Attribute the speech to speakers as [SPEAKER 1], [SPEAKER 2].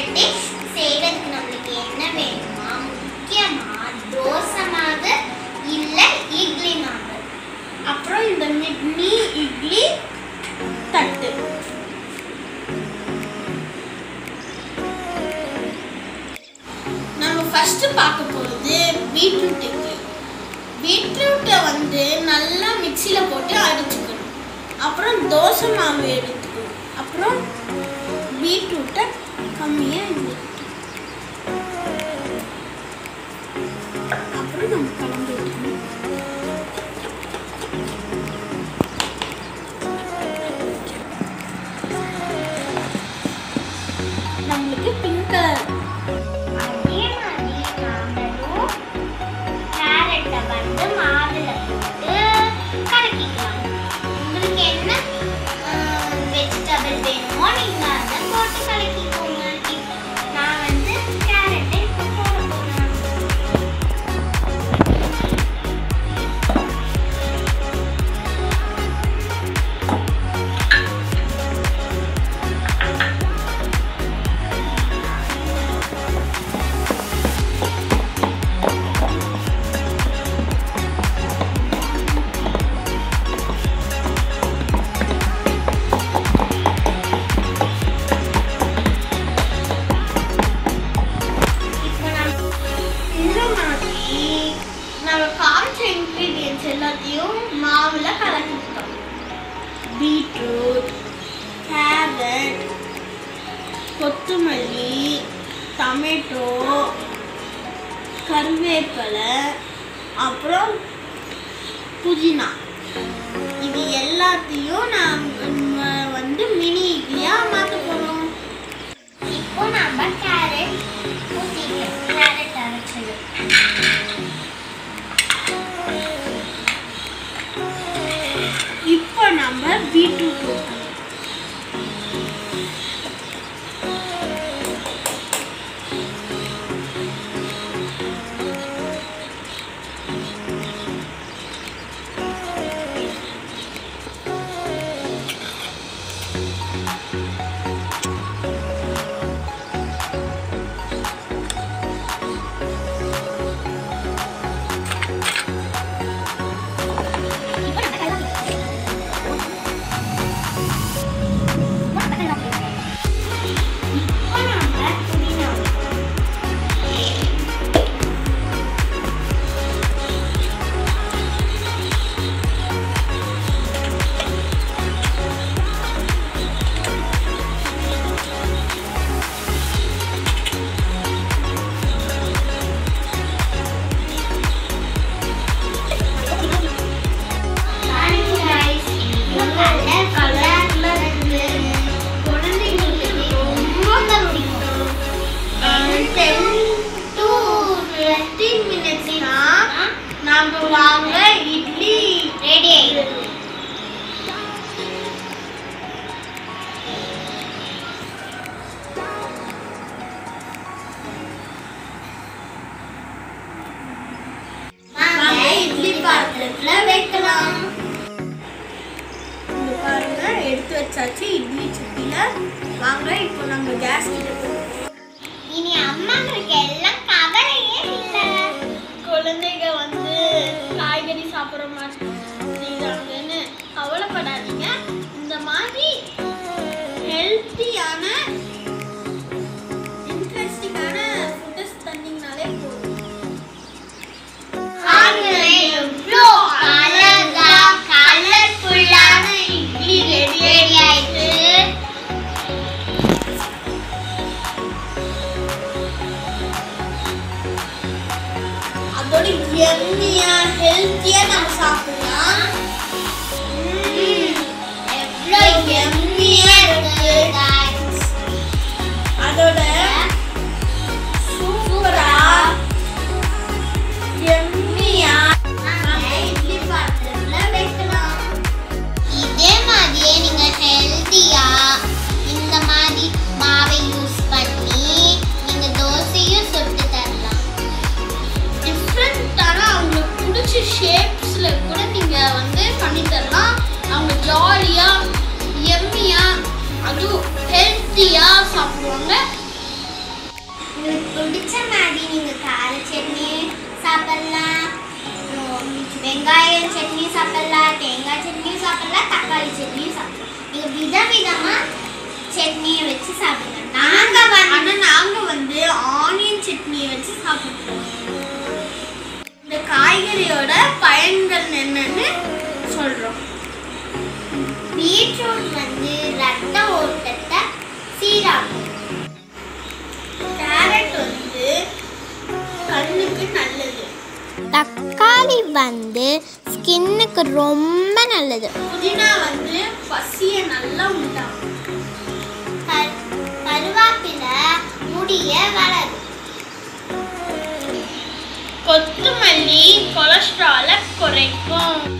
[SPEAKER 1] Dish செய்யறதுக்கு நம்மளுக்கு என்ன வேணுமா முக்கியமா தோசை மாவு இல்லை இட்லி மாவு
[SPEAKER 2] அப்புறம் இந்த மிட்னி இட்லி தட்டு நம்ம ஃபர்ஸ்ட் பார்க்க போகிறது பீட்ரூட் இட்லி பீட்ரூட்டை வந்து நல்லா மிக்சியில் போட்டு அடிச்சுக்கணும் அப்புறம் தோசை மாவு எடுத்துக்கணும் அப்புறம் பீட்ரூட்டை கம்மியாக எடுத்துக்கணும் அப்புறம் நம்ம கலந்து விட்டுக்கணும் நம்மளுக்கு பிங்க் கலர்
[SPEAKER 1] அதே மாதிரி நாமளும் கேரட்டை வந்து மாவுல போட்டு கலக்கிக்கலாம் உங்களுக்கு என்ன வெஜிடபிள் வேணுமோ நீங்க அதை போட்டு கலக்கிக்கோங்க இப்ப நான் வந்து கேரட்டை இப்போ போட போறேன்
[SPEAKER 2] இப்போ நம்ம இந்த மாதிரி நம்ம காமிச்ச இன்க்ரீடியன்ஸ் எல்லாத்தையும் மாவுல கலக்கிட்டோம் பீட்ரூட் கேரட் கொத்தமல்லி டொமேட்டோ கருவேப்பிலை அப்புறம் புதினா இது எல்லாத்தையும் நம்ம வந்து மினி இட்லியாக மாற்ற போகிறோம்
[SPEAKER 1] இப்போ நம்ம கேரட் ஊற்றிக்கலாம் கேரட் அரைச்சது
[SPEAKER 2] இப்போ நம்ம பீட்ரூட் ஊற்றணும்
[SPEAKER 1] இப்போ நம்ம புதினா பாருங்க guys, இவ்வளோ colourful ஆ இருக்கு. குழந்தைங்களுக்கு ரொம்ப பிடிக்கும்.
[SPEAKER 2] டென் டு ஃபிஃப்டீன் மினிட்ஸ்னா நம்ம வாங்க இட்லி
[SPEAKER 1] ரெடி ஆயிடுது
[SPEAKER 2] வாங்க இட்லி பாத்திரத்துல வைக்கலாம் இங்க பாருங்க எடுத்து வச்சாச்சு இட்லி சட்டியில வாங்க இப்போ நம்ம கேஸ் கிட்ட போவோம்
[SPEAKER 1] இனி அம்மாங்களுக்கு எல்லாம் கவலையே இல்லை
[SPEAKER 2] குழந்தைங்க வந்து காய்கறி சாப்பிட்ற மாட்டேங்கிறாங்கன்னு கவலைப்படாதீங்க இந்த மாதிரி ஹெல்த்தியான இன்ட்ரெஸ்டிங்கான ஃபுட்டஸ் தந்தீங்கனாலே போதும்
[SPEAKER 1] பாருங்களேன், எவ்வளோ அழகா கலர்ஃபுல்லான இட்லி ரெடி ஆயிடுச்சு
[SPEAKER 2] அதோட எம்மியா ஹெல்த்தியா நம்ம சாப்பிடலாம்
[SPEAKER 1] ம். சட்னியை வச்சு சாப்பிடுறோம் நாங்க வந்து
[SPEAKER 2] ஆனா நாங்க வந்து ஆனியன் சட்னியை வச்சு சாப்பிடுறோம் இந்த காய்கறியோட பயன்கள் என்னன்னு சொல்றோம்
[SPEAKER 1] பீட்ரூட் வந்து ரத்த ஓட்டத்தை சீராக்கும்
[SPEAKER 2] கேரட் வந்து கண்ணுக்கு நல்லது
[SPEAKER 1] தக்காளி வந்து ஸ்கின்னுக்கு ரொம்ப நல்லது
[SPEAKER 2] புதினா வந்து பசியை நல்லா உண்டாகும்
[SPEAKER 1] கருவேப்பிலை முடிய வளரும்
[SPEAKER 2] கொத்தமல்லி கொலஸ்ட்ராலை குறைக்கும்